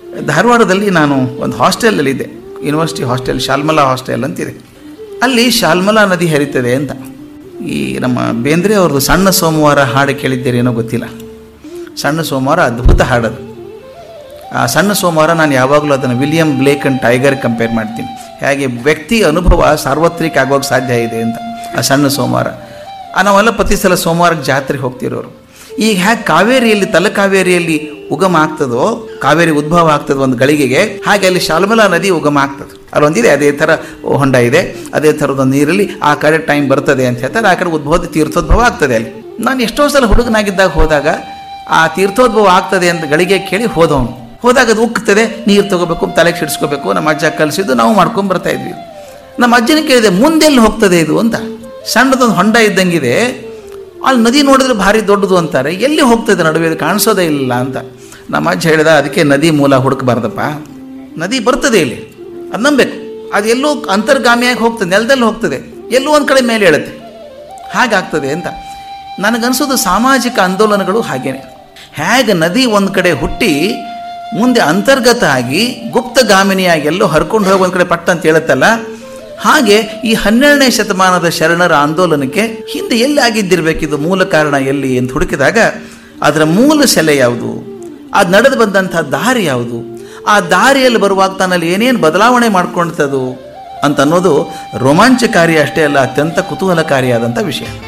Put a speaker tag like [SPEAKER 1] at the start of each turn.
[SPEAKER 1] ಧಾರವಾಡದಲ್ಲಿ ನಾನು ಒಂದು ಹಾಸ್ಟೆಲಲ್ಲಿದ್ದೆ ಯೂನಿವರ್ಸಿಟಿ ಹಾಸ್ಟೆಲ್ ಶಾಲ್ಮಲಾ ಹಾಸ್ಟೆಲ್ ಅಂತಿದೆ ಅಲ್ಲಿ ಶಾಲ್ಮಲಾ ನದಿ ಹರಿತದೆ ಅಂತ ಈ ನಮ್ಮ ಬೇಂದ್ರೆ ಅವ್ರದ್ದು ಸಣ್ಣ ಸೋಮವಾರ ಹಾಡು ಕೇಳಿದ್ದೀರೇನೋ ಗೊತ್ತಿಲ್ಲ ಸಣ್ಣ ಸೋಮವಾರ ಅದ್ಭುತ ಹಾಡದು ಆ ಸಣ್ಣ ಸೋಮವಾರ ನಾನು ಯಾವಾಗಲೂ ಅದನ್ನು William Blake and tiger compare ಮಾಡ್ತೀನಿ ಹೇಗೆ ವ್ಯಕ್ತಿ ಅನುಭವ ಸಾರ್ವತ್ರಿಕ ಆಗೋಕ್ಕೆ ಸಾಧ್ಯ ಇದೆ ಅಂತ ಆ ಸಣ್ಣ ಸೋಮವಾರ ಆ ನಾವೆಲ್ಲ ಪ್ರತಿ ಸಲ ಸೋಮವಾರಕ್ಕೆ ಜಾತ್ರೆಗೆ ಹೋಗ್ತಿರೋರು ಈಗ ಹ್ಯಾಗೆ ಕಾವೇರಿಯಲ್ಲಿ ತಲಕಾವೇರಿಯಲ್ಲಿ ಉಗಮ ಆಗ್ತದೋ ಕಾವೇರಿ ಉದ್ಭವ ಆಗ್ತದೆ ಒಂದು ಗಳಿಗೆಗೆ ಹಾಗೆ ಅಲ್ಲಿ ಶಾಲ್ಮಲಾ ನದಿ ಉಗಮ ಆಗ್ತದೆ ಅಲ್ಲೊಂದಿದೆ ಅದೇ ಥರ ಹೊಂಡ ಇದೆ ಅದೇ ಥರದ ನೀರಲ್ಲಿ ಆ ಕಡೆ ಟೈಮ್ ಬರ್ತದೆ ಅಂತ ಹೇಳ್ತಾರೆ ಆ ಕಡೆ ಉದ್ಭವ ತೀರ್ಥೋದ್ಭವ ಆಗ್ತದೆ ಅಲ್ಲಿ ನಾನು ಎಷ್ಟೋ ಸಲ ಹುಡುಗನಾಗಿದ್ದಾಗ ಹೋದಾಗ ಆ ತೀರ್ಥೋದ್ಭವ ಆಗ್ತದೆ ಅಂತ ಗಳಿಗೆ ಕೇಳಿ ಹೋದವನು ಹೋದಾಗ ಅದು ಉಕ್ತದೆ ನೀರು ತಗೋಬೇಕು ತಲೆಗೆ ಸಿಡಿಸ್ಕೋಬೇಕು ನಮ್ಮ ಅಜ್ಜ ಕಲಿಸಿದ್ದು ನಾವು ಮಾಡ್ಕೊಂಡು ಬರ್ತಾ ಇದ್ವಿ ನಮ್ಮ ಅಜ್ಜನ ಕೇಳಿದೆ ಮುಂದೆಲ್ಲಿ ಹೋಗ್ತದೆ ಇದು ಅಂತ ಸಣ್ಣದೊಂದು ಹೊಂಡ ಇದ್ದಂಗಿದೆ ಅಲ್ಲಿ ನದಿ ನೋಡಿದ್ರೆ ಭಾರಿ ದೊಡ್ಡದು ಅಂತಾರೆ ಎಲ್ಲಿ ಹೋಗ್ತದೆ ನಡುವೆ ಇದು ಕಾಣಿಸೋದೇ ಇಲ್ಲ ಅಂತ ನಮ್ಮ ಅಜ್ಜ ಹೇಳಿದ ಅದಕ್ಕೆ ನದಿ ಮೂಲ ಹುಡುಕಬಾರ್ದಪ್ಪ ನದಿ ಬರ್ತದೆ ಇಲ್ಲಿ ಅದು ನಂಬೇಕು ಅದು ಎಲ್ಲೋ ಅಂತರ್ಗಾಮಿಯಾಗಿ ಹೋಗ್ತದೆ ನೆಲದಲ್ಲಿ ಹೋಗ್ತದೆ ಎಲ್ಲೋ ಒಂದು ಕಡೆ ಮೇಲೆ ಹೇಳುತ್ತೆ ಹಾಗಾಗ್ತದೆ ಅಂತ ನನಗನ್ಸೋದು ಸಾಮಾಜಿಕ ಆಂದೋಲನಗಳು ಹಾಗೇನೆ ಹೇಗೆ ನದಿ ಒಂದು ಕಡೆ ಹುಟ್ಟಿ ಮುಂದೆ ಅಂತರ್ಗತ ಆಗಿ ಗುಪ್ತಗಾಮಿನಿಯಾಗಿ ಎಲ್ಲೋ ಹರ್ಕೊಂಡು ಹೋಗಿ ಒಂದು ಕಡೆ ಪಟ್ಟ ಅಂತ ಹೇಳುತ್ತಲ್ಲ ಹಾಗೆ ಈ ಹನ್ನೆರಡನೇ ಶತಮಾನದ ಶರಣರ ಆಂದೋಲನಕ್ಕೆ ಹಿಂದೆ ಎಲ್ಲಿ ಆಗಿದ್ದಿರಬೇಕಿದು ಮೂಲ ಕಾರಣ ಎಲ್ಲಿ ಅಂತ ಹುಡುಕಿದಾಗ ಅದರ ಮೂಲ ಸೆಲೆ ಯಾವುದು ಅದು ನಡೆದು ಬಂದಂಥ ದಾರಿ ಯಾವುದು ಆ ದಾರಿಯಲ್ಲಿ ಬರುವಾಗ ತನ್ನಲ್ಲಿ ಏನೇನು ಬದಲಾವಣೆ ಮಾಡ್ಕೊಳ್ತದು ಅಂತ ಅನ್ನೋದು ರೋಮಾಂಚಕಾರಿ ಅಷ್ಟೇ ಅಲ್ಲ ಅತ್ಯಂತ ಕುತೂಹಲಕಾರಿಯಾದಂಥ ವಿಷಯ